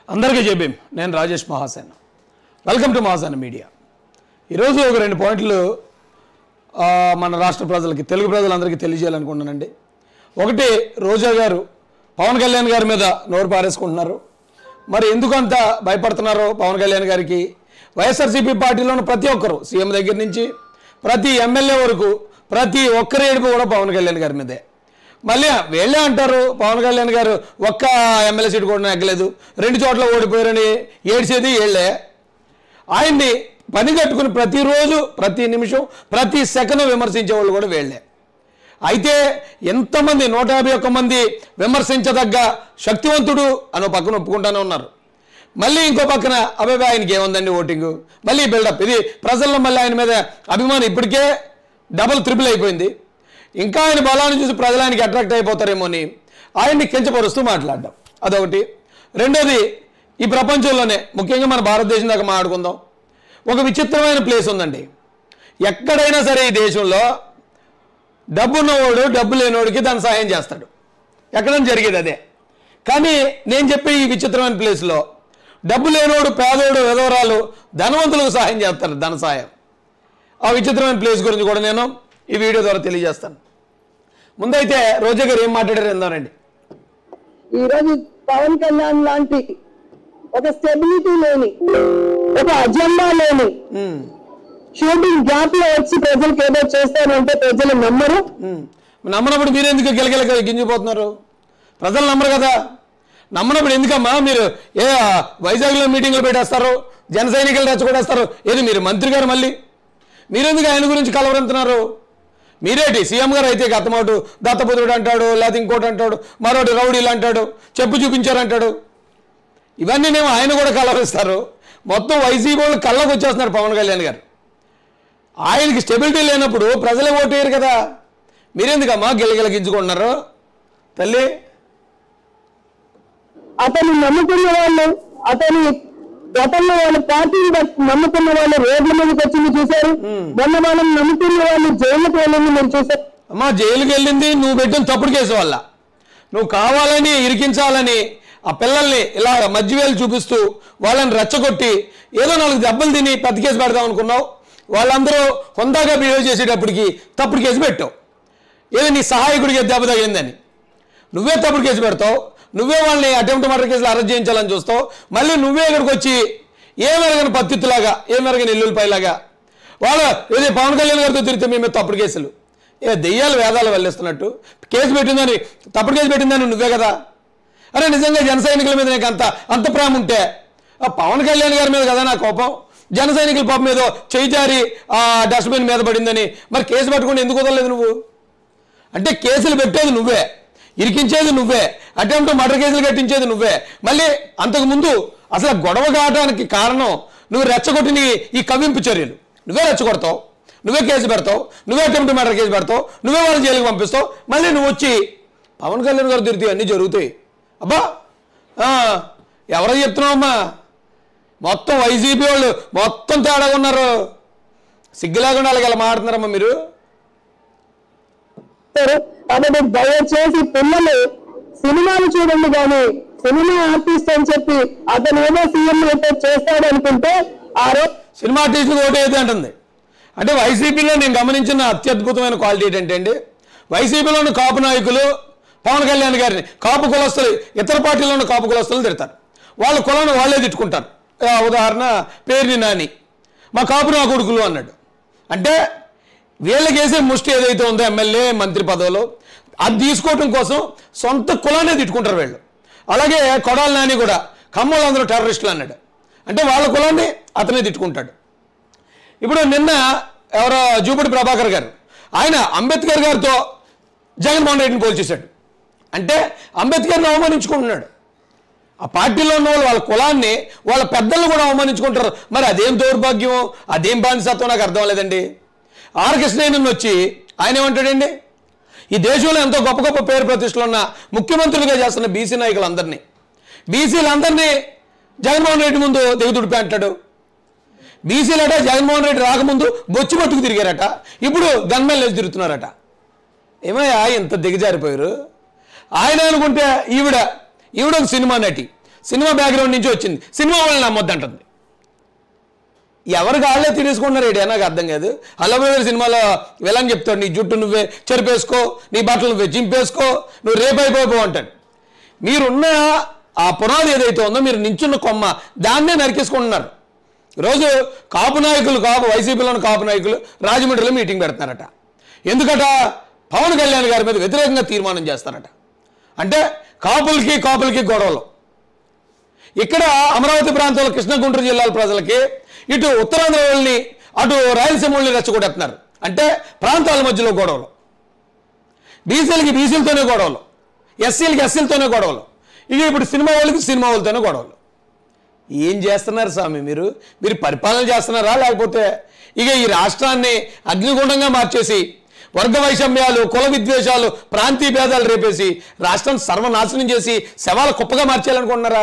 అందరికీ చెప్పేం నేను Rajesh Mahasen welcome to Mahasen media ఈరోజు ఒక రెండు పాయింట్లు ఆ, మన రాష్ట్ర ప్రజలకి తెలుగు ప్రజలందరికీ తెలియజేయాలనుకుంటున్నానండి ఒకటి రోజా గారు పవన్ కళ్యాణ్ గారి మీద నోరు పారేసుకుంటున్నారు మరి ఎందుకు అంత భయపడుతున్నారో పవన్ కళ్యాణ్ గారికి వైఎస్ఆర్సీపీ పార్టీలో ఉన్న ప్రతి ఒక్కరు సీఎం దగ్గర నుంచి ప్రతి ఎమ్మెల్యే వరకు ప్రతి ఒక్కరి ఏడుపు కూడా పవన్ కళ్యాణ్ గారి మీదే మళ్ళీ వీళ్ళే అంటారు పవన్ కళ్యాణ్ గారు ఒక్క ఎమ్మెల్యే సీట్ కూడా ఎక్కలేదు రెండు చోట్ల ఓడిపోయారని ఏడ్చేది వీళ్ళే ఆయన్ని పని కట్టుకుని ప్రతిరోజు ప్రతి నిమిషం ప్రతి సెకండ్ విమర్శించే వాళ్ళు కూడా వీళ్ళే అయితే ఎంతమంది నూట యాభై ఒక్క మంది విమర్శించదగ్గ శక్తివంతుడు అని ఒక పక్కన ఒప్పుకుంటానే ఉన్నారు మళ్ళీ ఇంకో పక్కన అబ్బాయి ఆయనకి ఏముందండి ఓటింగ్ మళ్ళీ బిల్డప్ ఇది ప్రజల్లో మళ్ళీ ఆయన మీద అభిమానం ఇప్పటికే డబుల్ త్రిపుల్ అయిపోయింది ఇంకా ఆయన బలాన్ని చూసి ప్రజలు ఆయనకి అట్రాక్ట్ అయిపోతారేమో అని ఆయన్ని కించపరుస్తూ మాట్లాడడం అదొకటి రెండోది ఈ ప్రపంచంలోనే ముఖ్యంగా మన భారతదేశం దాకా మాట్లాడుకుందాం ఒక విచిత్రమైన ప్లేస్ ఉందండి ఎక్కడైనా సరే ఈ దేశంలో డబ్బున్నవాడు డబ్బు లేనివాడికి దాని సహాయం చేస్తాడు ఎక్కడైనా జరిగేది అదే కానీ నేను చెప్పే ఈ విచిత్రమైన ప్లేస్లో డబ్బు లేనివాడు పేదోడు విధవరాలు ధనవంతులకు సహాయం చేస్తారు ధన సహాయం ఆ విచిత్రమైన ప్లేస్ గురించి కూడా నేను ఈ వీడియో ద్వారా తెలియజేస్తాను ముందైతే రోజా గారు ఏం మాట్లాడారు ఎందానండి ఈ రోజు పవన్ కళ్యాణ్ లాంటి ఒక స్టెబిలిటీ లేని ఒక అజెండా లేని షూటింగ్ గ్యాప్ లో వచ్చి ప్రజలకు ఏదో చేస్తానంటే ప్రజలు నమ్మరు నమ్మనప్పుడు మీరు ఎందుకు గిలగిల గింజిపోతున్నారు ప్రజలు నమ్మరు కదా నమ్మనప్పుడు ఎందుకమ్మా మీరు ఏ వైజాగ్లో మీటింగ్లు పెట్టేస్తారు జన సైనికులు రెచ్చగొడేస్తారు ఏది మీరు మంత్రి గారు మళ్ళీ మీరెందుకు ఆయన గురించి కలవరంతున్నారు మీరేటి సీఎం గారు అయితే గతమాటు దత్తపుత్రుడు అంటాడు లేకపోతే ఇంకోటి అంటాడు మరొకటి రౌడీలు అంటాడు చెప్పు చూపించారంటాడు ఇవన్నీనేమో ఆయన కూడా కలవరిస్తారు మొత్తం వైసీపీ వాళ్ళు కళ్ళకు వచ్చేస్తున్నారు పవన్ కళ్యాణ్ గారు ఆయనకి స్టెబిలిటీ లేనప్పుడు ప్రజలే ఓటేయరు కదా మీరెందుకమ్మా గిలగిల గింజుకుంటున్నారు తల్లి అతను నమ్ముకున్న వాళ్ళు అతని గతంలో వాళ్ళ పార్టీని బట్టి నమ్ముకున్న వాళ్ళు రోడ్ల మీదకి వచ్చింది చూశారు మొన్న మనం నమ్ముకున్న వాళ్ళు జైలుకు వెళ్ళింది మీరు చూశారు అమ్మా జైలుకి వెళ్ళింది నువ్వు పెట్టిన తప్పుడు కేసు వల్ల నువ్వు కావాలని ఇరికించాలని ఆ పిల్లల్ని ఇలా మధ్యవేలు చూపిస్తూ వాళ్ళని రెచ్చగొట్టి ఏదో నాలుగు దెబ్బలు తిని పెద్ద కేసు పెడదాం అనుకున్నావు వాళ్ళందరూ హొందాగా బిహేవ్ చేసేటప్పటికి తప్పుడు కేసు పెట్టావు ఏదో నీ సహాయకుడికి దెబ్బ తగిలిందని నువ్వే తప్పుడు కేసు పెడతావు నువ్వే వాళ్ళని అటెంప్ట్ మర్డర్ కేసులు అరెస్ట్ చేయించాలని చూస్తావు మళ్ళీ నువ్వే ఇక్కడికి వచ్చి ఏ మెరగని పత్తిత్తులాగా ఏ మెరగని ఎల్లుల్లిపాయలాగా వాళ్ళు ఏది పవన్ కళ్యాణ్ గారితో తిరిగితే మేము తప్పుడు కేసులు ఏ దెయ్యాలు వేదాలు వెళ్ళిస్తున్నట్టు కేసు పెట్టిందని తప్పుడు కేసు పెట్టిందని నువ్వే కదా అరే నిజంగా జన సైనికుల మీద నీకు అంత అంత ప్రేమ ఉంటే ఆ పవన్ కళ్యాణ్ గారి మీద కదా నా కోపం జన సైనికుల పాపం మీద చేయి జారి ఆ డస్ట్బిన్ మీద పడిందని మరి కేసు పట్టుకుని ఎందుకు వదలలేదు నువ్వు అంటే కేసులు పెట్టేది నువ్వే ఇరికించేది నువ్వే అటెంప్ట్ మర్డర్ కేసులు కట్టించేది నువ్వే మళ్ళీ అంతకుముందు అసలు గొడవ కావడానికి కారణం నువ్వు రెచ్చగొట్టిన ఈ- ఈ కవింపు చర్యలు నువ్వే రెచ్చగొడతావు నువ్వే కేసు పెడతావు నువ్వే అటెంప్ట్ మర్డర్ కేసు పెడతావు నువ్వే వాళ్ళని జైలుకి పంపిస్తావు మళ్ళీ నువ్వు వచ్చి పవన్ కళ్యాణ్ గారు తిరిగి అన్నీ జరుగుతాయి అబ్బా ఆ, ఎవరో చెప్తున్నావమ్మా మొత్తం వైసీపీ వాళ్ళు మొత్తం తేడాగా ఉన్నారు సిగ్గు లేకుండా వాళ్ళకి ఎలా మాట్లాడుతున్నారమ్మా మీరు కాబట్టి దయచేసి పిల్లలు సినిమాలు చూడండి కానీ సినిమా ఆర్టిస్ట్ అని చెప్పి అతను ఏదో సీఎం అయితే చేస్తాడు అనుకుంటే ఆ రోజు సినిమా ఆర్టిస్టులకు ఓటేది అంటుంది అంటే వైసీపీలో నేను గమనించిన అత్యద్భుతమైన క్వాలిటీ ఏంటంటే అండి వైసీపీలో ఉన్న కాపు నాయకులు పవన్ కళ్యాణ్ గారిని కాపు కులస్తులు ఇతర పార్టీలో ఉన్న కాపు కులస్తులు తిడతారు వాళ్ళ కులాన్ని వాళ్ళే తిట్టుకుంటారు ఆ, ఉదాహరణ పేరుని నాని మా కాపు నా కొడుకులు అన్నాడు అంటే వీళ్ళకి వేసే ముష్టి ఏదైతే ఉందో ఎమ్మెల్యే మంత్రి పదవులు అది తీసుకోవటం కోసం సొంత కులాన్ని తిట్టుకుంటారు వీళ్ళు అలాగే కొడాలి నాని కూడా ఖమ్మంలో అందరూ టెర్రరిస్టులు అన్నాడు అంటే వాళ్ళ కులాన్ని అతనే తిట్టుకుంటాడు ఇప్పుడు నిన్న ఎవరో జూపడి ప్రభాకర్ గారు ఆయన అంబేద్కర్ గారితో జగన్మోహన్ రెడ్డిని పోల్చేశాడు అంటే అంబేద్కర్ని అవమానించుకుంటున్నాడు ఆ పార్టీలో ఉన్న వాళ్ళు వాళ్ళ కులాన్ని వాళ్ళ పెద్దలను కూడా అవమానించుకుంటారు మరి అదేం దౌర్భాగ్యం అదేం బానిసత్వం నాకు అర్థం లేదండి ఆర్ కృష్ణయ్యన్ వచ్చి ఆయన ఏమంటాడండి ఈ దేశంలో ఎంతో గొప్ప గొప్ప పేరు ప్రతిష్టలు ఉన్న ముఖ్యమంత్రులుగా చేస్తున్న బీసీ నాయకులందరినీ బీసీలందరినీ జగన్మోహన్ రెడ్డి ముందు దిగుతుడిపి అంటాడు బీసీలట జగన్మోహన్ రెడ్డి రాకముందు బొచ్చి పట్టుకు తిరిగారట ఇప్పుడు గన్మెన్ లేచి తిరుగుతున్నారట ఏమయ్యా ఇంత దిగజారిపోయారు ఆయన అనుకుంటే ఈవిడ ఈవిడ ఒక సినిమా నటి సినిమా బ్యాక్గ్రౌండ్ నుంచి వచ్చింది సినిమా వాళ్ళని నమ్మొద్దంటుంది ఎవరు కాళ్ళే తినేసుకుంటున్నారు ఏంటి నాకు అర్థం కాదు హలో బ్రదర్ సినిమాలో విలన్ చెప్తాడు నీ జుట్టు నువ్వే చెరిపేసుకో నీ బట్టలు నువ్వే చింపేసుకో నువ్వు రేపైపోయిపో అంటాడు మీరున్న ఆ పునాది ఏదైతే ఉందో మీరు నించున్న కొమ్మ దాన్నే నరికేసుకుంటున్నారు ఈరోజు కాపు నాయకులు కాపు వైసీపీలోని కాపు నాయకులు రాజమండ్రిలో మీటింగ్ పెడుతున్నారట ఎందుకట పవన్ కళ్యాణ్ గారి మీద వ్యతిరేకంగా తీర్మానం చేస్తారట అంటే కాపులకి కాపులకి గొడవలు ఇక్కడ అమరావతి ప్రాంతంలో కృష్ణా గుంటూరు జిల్లాల ప్రజలకి ఇటు ఉత్తరాంధ్ర వాళ్ళని అటు రాయలసీమ వాళ్ళని రెచ్చగొట్టేస్తున్నారు అంటే ప్రాంతాల మధ్యలో గొడవలు బీసీలకి బీసీలతోనే గొడవలు ఎస్సీలకి ఎస్సీలతోనే గొడవలు ఇక ఇప్పుడు సినిమా వాళ్ళకి సినిమా వాళ్ళతోనే గొడవలు ఏం చేస్తున్నారు స్వామి మీరు మీరు పరిపాలన చేస్తున్నారా లేకపోతే ఇక ఈ రాష్ట్రాన్ని అగ్నిగుండంగా మార్చేసి వర్గ వైషమ్యాలు కుల విద్వేషాలు ప్రాంతీయ భేదాలు రేపేసి రాష్ట్రం సర్వనాశనం చేసి శవాల కుప్పగా మార్చేయాలనుకుంటున్నారా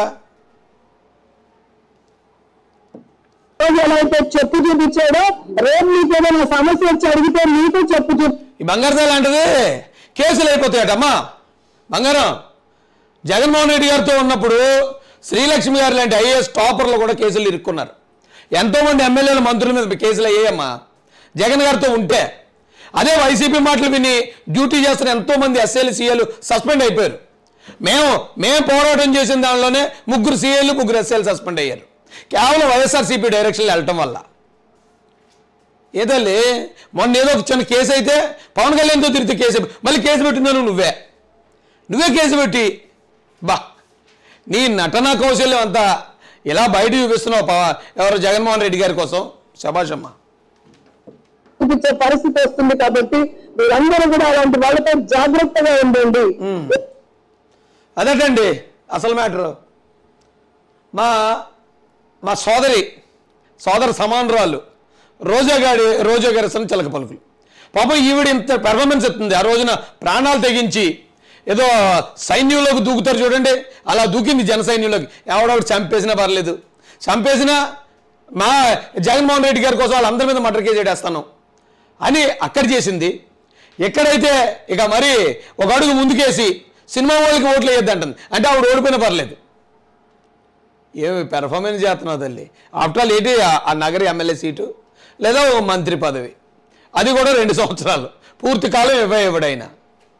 రోజు ఎలా అయితే చెప్పు చూపించాడో రేపు మీకు ఏదైనా సమస్య వచ్చి అడిగితే మీకు చెప్పు చూపి ఈ బంగారదే లాంటిది కేసులు అయిపోతాయటమ్మా బంగారం జగన్మోహన్ రెడ్డి గారితో ఉన్నప్పుడు శ్రీలక్ష్మి గారు లాంటి ఐఏఎస్ టాపర్లు కూడా కేసులు ఇరుక్కున్నారు ఎంతోమంది ఎమ్మెల్యేల మంత్రుల మీద కేసులు అయ్యాయమ్మా జగన్ గారితో ఉంటే అదే వైసీపీ మాటలు విని డ్యూటీ చేస్తున్న ఎంతోమంది ఎస్ఏలు సీఏలు సస్పెండ్ అయిపోయారు మేము మేము పోరాటం చేసిన దానిలోనే ముగ్గురు సీఏలు ముగ్గురు ఎస్ఏలు సస్పెండ్ అయ్యారు కేవలం వైఎస్ఆర్సీపీ డైరెక్షన్లో వెళ్ళటం వల్ల ఏదోలే మొన్న ఏదో ఒక చిన్న కేసు అయితే పవన్ కళ్యాణ్తో తిరిగితే కేసు మళ్ళీ కేసు పెట్టిందాను నువ్వే నువ్వే కేసు పెట్టి బా నీ నటనా కౌశల్యం అంతా ఇలా బయట చూపిస్తున్నావు పవ- ఎవరు జగన్మోహన్ రెడ్డి గారి కోసం శభాషమ్మ చూపించే పరిస్థితి వస్తుంది కాబట్టి మీరందరూ కూడా అలాంటి వాళ్ళతో జాగ్రత్తగా ఉండండి అదేటండి అసలు మ్యాటర్ మా మా సోదరి సోదర సమానరాలు రోజా గారి రోజా గారి అసలు చిలక పలుకులు పాపం ఈవిడ ఇంత పెర్ఫార్మెన్స్ ఇస్తుంది ఆ రోజున ప్రాణాలు తెగించి ఏదో సైన్యంలోకి దూకుతారు చూడండి అలా దూకింది జన సైన్యంలోకి ఎవడొకటి చంపేసినా పర్లేదు చంపేసినా మా జగన్మోహన్ రెడ్డి గారి కోసం వాళ్ళందరి మీద మటర్ కేసు వేస్తాను అని అక్కడ చేసింది ఎక్కడైతే ఇక మరి ఒక అడుగు ముందుకేసి సినిమా వాళ్ళకి ఓట్లు వేయద్దంటుంది అంటే ఆవిడ ఓడిపోయినా పర్లేదు ఏమి పెర్ఫార్మెన్స్ చేస్తున్నావు తల్లి ఆఫ్టర్ ఆల్ ఏంటి ఆ- ఆ నగరి ఎమ్మెల్యే సీటు లేదా ఓ మంత్రి పదవి అది కూడా రెండు సంవత్సరాలు పూర్తి కాలం ఇవ్వ ఇవ్వడైనా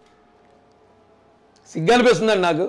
సిగ్గు అనిపిస్తుందండి నాకు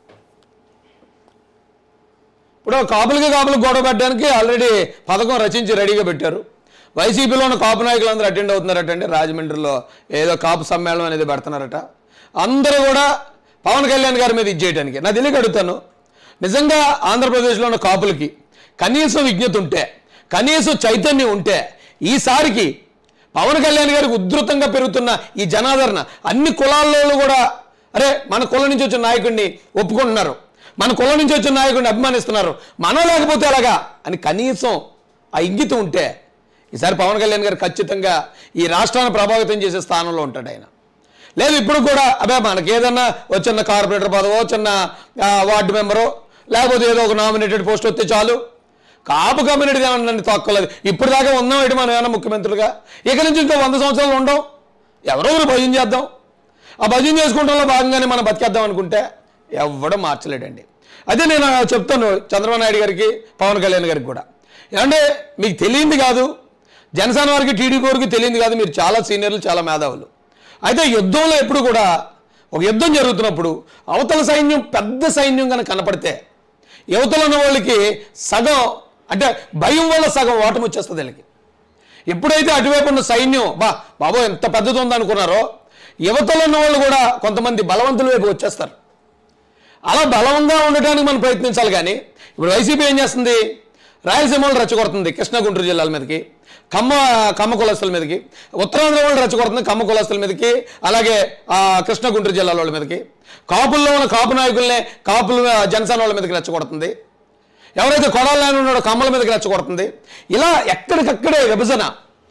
ఇప్పుడు కాపులకి కాపులకు గొడవ పెట్టడానికి ఆల్రెడీ పథకం రచించి రెడీగా పెట్టారు వైసీపీలో ఉన్న కాపు నాయకులు అందరూ అటెండ్ అవుతున్నారటండి రాజమండ్రిలో ఏదో కాపు సమ్మేళనం అనేది పెడుతున్నారట అందరూ కూడా పవన్ కళ్యాణ్ గారి మీద ఇచ్చేయడానికి నా తెలియక అడుగుతాను నిజంగా ఆంధ్రప్రదేశ్లో ఉన్న కాపులకి కనీసం విజ్ఞత ఉంటే కనీసం చైతన్యం ఉంటే ఈసారికి పవన్ కళ్యాణ్ గారికి ఉధృతంగా పెరుగుతున్న ఈ జనాదరణ అన్ని కులాల్లో కూడా అరే మన కులం నుంచి వచ్చిన నాయకుడిని ఒప్పుకుంటున్నారు మన కులం నుంచి వచ్చిన నాయకుడిని అభిమానిస్తున్నారు మనం లేకపోతే ఎలాగా అని కనీసం ఆ ఇంగితం ఉంటే ఈసారి పవన్ కళ్యాణ్ గారు ఖచ్చితంగా ఈ రాష్ట్రాన్ని ప్రభావితం చేసే స్థానంలో ఉంటాడు ఆయన లేదు ఇప్పుడు కూడా అదే మనకి ఏదన్నా ఓ చిన్న కార్పొరేటర్ పదవో చిన్న ఆ, వార్డు మెంబరో లేకపోతే ఏదో ఒక నామినేటెడ్ పోస్ట్ వస్తే చాలు కాపు కమ్యూనిటీ ఏమన్నా తొక్కలేదు ఇప్పుడు దాకా ఉన్నాం ఏంటి మనం ఏమన్నా ముఖ్యమంత్రులుగా ఇక నుంచి ఇంకో వంద సంవత్సరాలు ఉండవు ఎవరో ఒకరు భజన చేద్దాం ఆ భజన చేసుకుంటాంలో భాగంగానే మనం బతికేద్దాం అనుకుంటే ఎవడో మార్చలేడండి అదే నేను చెప్తాను చంద్రబాబు నాయుడు గారికి పవన్ కళ్యాణ్ గారికి కూడా ఏమంటే మీకు తెలియంది కాదు జనసేన వారికి టీడీపీ వారికి తెలియంది కాదు మీరు చాలా సీనియర్లు చాలా మేధావులు అయితే యుద్ధంలో ఎప్పుడు కూడా ఒక యుద్ధం జరుగుతున్నప్పుడు అవతల సైన్యం పెద్ద సైన్యం కనుక కనపడితే యువతలో ఉన్న వాళ్ళకి సగం అంటే భయం వల్ల సగం ఓటమి వచ్చేస్తుంది వీళ్ళకి ఎప్పుడైతే అటువైపు ఉన్న సైన్యం బా బాబో ఎంత పెద్దది ఉందనుకున్నారో యువతలో ఉన్న వాళ్ళు కూడా కొంతమంది బలవంతుల వైపు వచ్చేస్తారు అలా బలంగా ఉండటానికి మనం ప్రయత్నించాలి కానీ ఇప్పుడు వైసీపీ ఏం చేస్తుంది రాయలసీమలో రెచ్చగొడుతుంది కృష్ణా గుంటూరు జిల్లాల మీదకి కమ్మ కమ్మ కులస్తుల మీదకి ఉత్తరాంధ్ర వాళ్ళు రెచ్చగొడుతుంది కమ్మ కులస్తుల మీదకి అలాగే ఆ, కృష్ణా గుంటూరు జిల్లాల వాళ్ళ మీదకి కాపుల్లో ఉన్న కాపు నాయకుల్ని కాపుల జనసేన వాళ్ళ మీదకి రెచ్చగొడుతుంది ఎవరైతే కొడాలని ఉన్నాడో కమ్మల మీదకి రెచ్చగొడుతుంది ఇలా ఎక్కడికక్కడే విభజన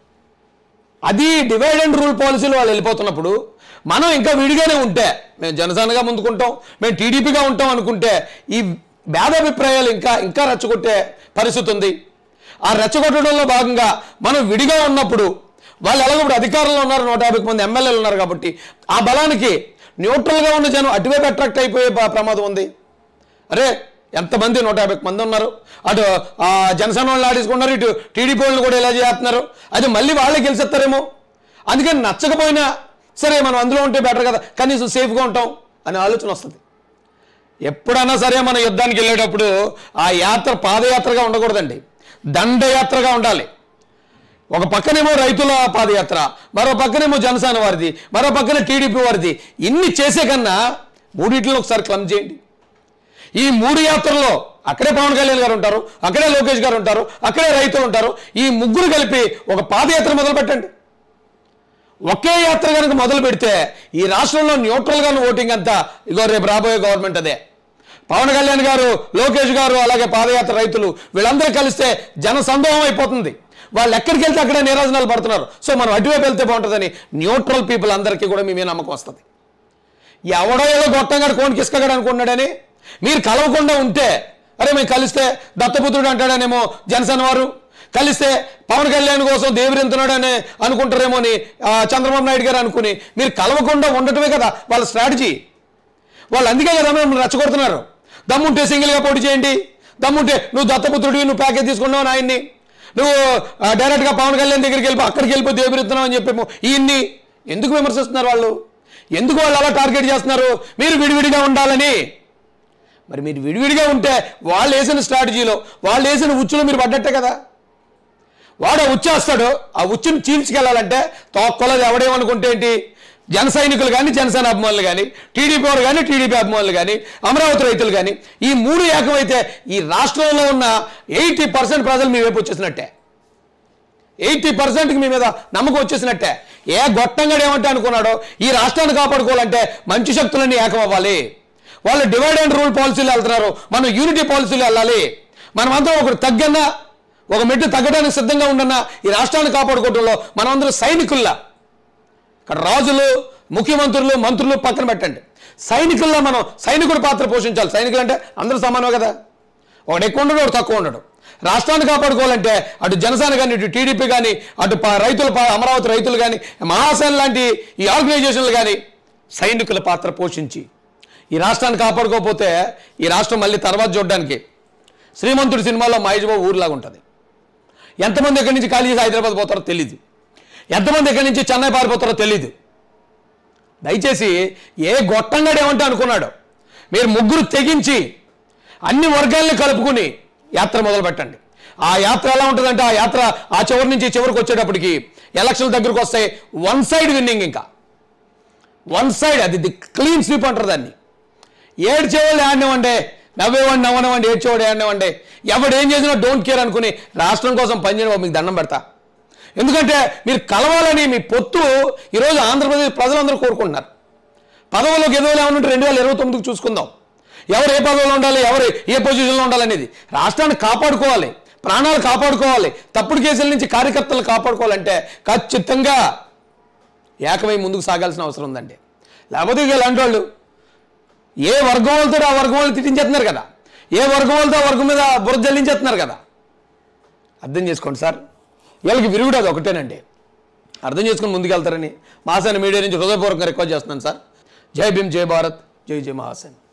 అది డివైడ్ అండ్ రూల్ పాలసీలో వాళ్ళు వెళ్ళిపోతున్నప్పుడు మనం ఇంకా విడిగానే ఉంటే మేము జనసేనగా ముందుకుంటాం మేము టీడీపీగా ఉంటాం అనుకుంటే ఈ భేదాభిప్రాయాలు ఇంకా ఇంకా రెచ్చగొట్టే పరిస్థితి ఉంది ఆ రెచ్చగొట్టడంలో భాగంగా మనం విడిగా ఉన్నప్పుడు వాళ్ళు ఎలాగో ఇప్పుడు అధికారంలో ఉన్నారు నూట యాభై మంది ఎమ్మెల్యేలు ఉన్నారు కాబట్టి ఆ బలానికి న్యూట్రల్గా ఉన్న జనం అటువైపు అట్రాక్ట్ అయిపోయే ప్ర- ప్రమాదం ఉంది అరే ఎంతమంది నూట యాభై మంది ఉన్నారు అటు ఆ, జనసేన వాళ్ళు ఆడేసుకున్నారు ఇటు టీడీపీ వాళ్ళు కూడా ఇలా చేస్తున్నారు అది మళ్ళీ వాళ్ళే గెలిచేస్తారేమో అందుకని నచ్చకపోయినా సరే మనం అందులో ఉంటే బెటర్ కదా కనీసం సేఫ్గా ఉంటాం అనే ఆలోచన వస్తుంది ఎప్పుడైనా సరే మనం యుద్ధానికి వెళ్ళేటప్పుడు ఆ యాత్ర పాదయాత్రగా ఉండకూడదండి దండయాత్రగా ఉండాలి ఒక పక్కనేమో రైతుల పాదయాత్ర మరో పక్కనేమో జనసేన వారిది మరో పక్కన టీడీపీ వారిది ఇన్ని చేసే కన్నా మూడింటిలో ఒకసారి క్లమ్ చేయండి ఈ మూడు యాత్రల్లో అక్కడే పవన్ కళ్యాణ్ గారు ఉంటారు అక్కడే లోకేష్ గారు ఉంటారు అక్కడే రైతులు ఉంటారు ఈ ముగ్గురు కలిపి ఒక పాదయాత్ర మొదలు పెట్టండి ఒకే యాత్ర కనుక మొదలు పెడితే ఈ రాష్ట్రంలో న్యూట్రల్గా ఓటింగ్ అంతా ఇగో రేపు రాబోయే గవర్నమెంట్ అదే పవన్ కళ్యాణ్ గారు లోకేష్ గారు అలాగే పాదయాత్ర రైతులు వీళ్ళందరూ కలిస్తే జన సందోహం అయిపోతుంది వాళ్ళు ఎక్కడికి వెళ్తే అక్కడే నిరాజనాలు పడుతున్నారు సో మనం అటువైపు వెళ్తే బాగుంటుందని న్యూట్రల్ పీపుల్ అందరికీ కూడా మీ మీద నమ్మకం వస్తుంది ఎవడో ఏదో గొట్టంగాడు కోన్ కిస్కగాడు అనుకున్నాడని మీరు కలవకుండా ఉంటే అరే మేము కలిస్తే దత్తపుత్రుడు అంటాడనేమో జనసేన వారు కలిస్తే పవన్ కళ్యాణ్ కోసం దేవరింతున్నాడని అనుకుంటారేమో అని ఆ, చంద్రబాబు నాయుడు గారు అనుకుని మీరు కలవకుండా ఉండటమే కదా వాళ్ళ స్ట్రాటజీ వాళ్ళు అందుకే కదా మిమ్మల్ని రెచ్చగొడుతున్నారు దమ్ముంటే సింగిల్గా పోటీ చేయండి దమ్ముంటే నువ్వు దత్తపుత్రుడివి నువ్వు ప్యాకేజ్ తీసుకున్నావు ఆయన్ని నువ్వు ఆ, డైరెక్ట్గా పవన్ కళ్యాణ్ దగ్గరికి వెళ్ళిపో అక్కడికి వెళ్ళిపో దేవరిస్తున్నావు అని చెప్పేమో ఈయన్ని ఎందుకు విమర్శిస్తున్నారు వాళ్ళు ఎందుకు వాళ్ళు అలా టార్గెట్ చేస్తున్నారు మీరు విడివిడిగా ఉండాలని మరి మీరు విడివిడిగా ఉంటే వాళ్ళు వేసిన స్ట్రాటజీలో వాళ్ళు వేసిన ఉచ్చులో మీరు పడ్డట్టే కదా వాడు ఆ ఉచ్చేస్తాడు ఆ ఉచ్చుని చీల్చుకెళ్ళాలంటే తోక్కొలది ఎవడేమనుకుంటే ఏంటి జన సైనికులు కానీ జనసేన అభిమానులు కానీ టీడీపీ వారు కానీ టీడీపీ అభిమానులు కానీ అమరావతి రైతులు కానీ ఈ మూడు ఏకమైతే ఈ రాష్ట్రంలో ఉన్న ఎయిటీ పర్సెంట్ ప్రజలు మీ వైపు వచ్చేసినట్టే ఎయిటీ పర్సెంట్కి మీ మీద నమ్మకం వచ్చేసినట్టే ఏ గొట్టంగా ఏమంటే అనుకున్నాడో ఈ రాష్ట్రాన్ని కాపాడుకోవాలంటే మంచి శక్తులన్నీ ఏకం అవ్వాలి వాళ్ళు డివైడ్ అండ్ రూల్ పాలసీలు వెళ్తున్నారు మనం యూనిటీ పాలసీలు వెళ్ళాలి మనమంతా ఒకరు తగ్గన్నా ఒక మెట్టు తగ్గడానికి సిద్ధంగా ఉండన్నా ఈ రాష్ట్రాన్ని కాపాడుకోవడంలో మనమందరం సైనికుల్లా ఇక్కడ రాజులు ముఖ్యమంత్రులు మంత్రులు పక్కన పెట్టండి సైనికుల్లో మనం సైనికుడి పాత్ర పోషించాలి సైనికులు అంటే అందరూ సమానం కదా ఒకడు ఎక్కువ ఉండడు ఒకడు తక్కువ ఉండడు రాష్ట్రాన్ని కాపాడుకోవాలంటే అటు జనసేన కానీ ఇటు టీడీపీ కానీ అటు ప- రైతులు ప- అమరావతి రైతులు కానీ మహాసేన లాంటి ఈ ఆర్గనైజేషన్లు కానీ సైనికుల పాత్ర పోషించి ఈ రాష్ట్రాన్ని కాపాడుకోకపోతే ఈ రాష్ట్రం మళ్ళీ తర్వాత చూడడానికి శ్రీమంతుడి సినిమాలో మహేష్ బాబు ఊరిలాగా ఉంటుంది ఎంతమంది ఎక్కడి నుంచి ఖాళీ చేసి హైదరాబాద్ పోతారో తెలీదు ఎంతమంది ఎక్కడి నుంచి చెన్నై పారిపోతారో తెలీదు దయచేసి ఏ గొట్టంగాడు ఏమంటే అనుకున్నాడు మీరు ముగ్గురు తెగించి అన్ని వర్గాల్ని కలుపుకుని యాత్ర మొదలు పెట్టండి ఆ యాత్ర ఎలా ఉంటుందంటే ఆ యాత్ర ఆ చివరి నుంచి చివరికి వచ్చేటప్పటికి ఎలక్షన్ల దగ్గరకు వస్తాయి వన్ సైడ్ విన్నింగ్ ఇంకా వన్ సైడ్ అది ది క్లీన్ స్వీప్ అంటారు దాన్ని ఏడ్చేవాళ్ళు ఆడినవండే నవ్వేవాడిని నవ్వనివ్వండి ఏడ్చేవాడు ఆడినవండి ఎవడు ఏం చేసినా డోంట్ కేర్ అనుకుని రాష్ట్రం కోసం పనిచేయడం మీకు దండం పెడతా ఎందుకంటే మీరు కలవాలని మీ పొత్తు ఈరోజు ఆంధ్రప్రదేశ్ ప్రజలందరూ కోరుకుంటున్నారు పదవులకు ఎదువులు ఏమన్నా ఉంటే రెండు వేల ఇరవై తొమ్మిదికి చూసుకుందాం ఎవరు ఏ పదవిలో ఉండాలి ఎవరు ఏ పొజిషన్లో ఉండాలనేది రాష్ట్రాన్ని కాపాడుకోవాలి ప్రాణాలు కాపాడుకోవాలి తప్పుడు కేసుల నుంచి కార్యకర్తలు కాపాడుకోవాలంటే ఖచ్చితంగా ఏకమై ముందుకు సాగాల్సిన అవసరం ఉందండి లేకపోతే ఇక ఇలాంటి వాళ్ళు ఏ వర్గం వాళ్ళతో ఆ వర్గం వాళ్ళు తిట్టించేస్తున్నారు కదా ఏ వర్గం వాళ్ళతో ఆ వర్గం మీద బురద జల్లించేస్తున్నారు కదా అర్థం చేసుకోండి సార్ వీళ్ళకి విరుగుడు అది ఒకటేనండి అర్థం చేసుకుని ముందుకెళ్తారని మాసాని మీడియా నుంచి హృదయపూర్వకంగా రిక్వెస్ట్ చేస్తున్నాను సార్ జై భీమ్ జై భారత్ జై జై మహాసేన్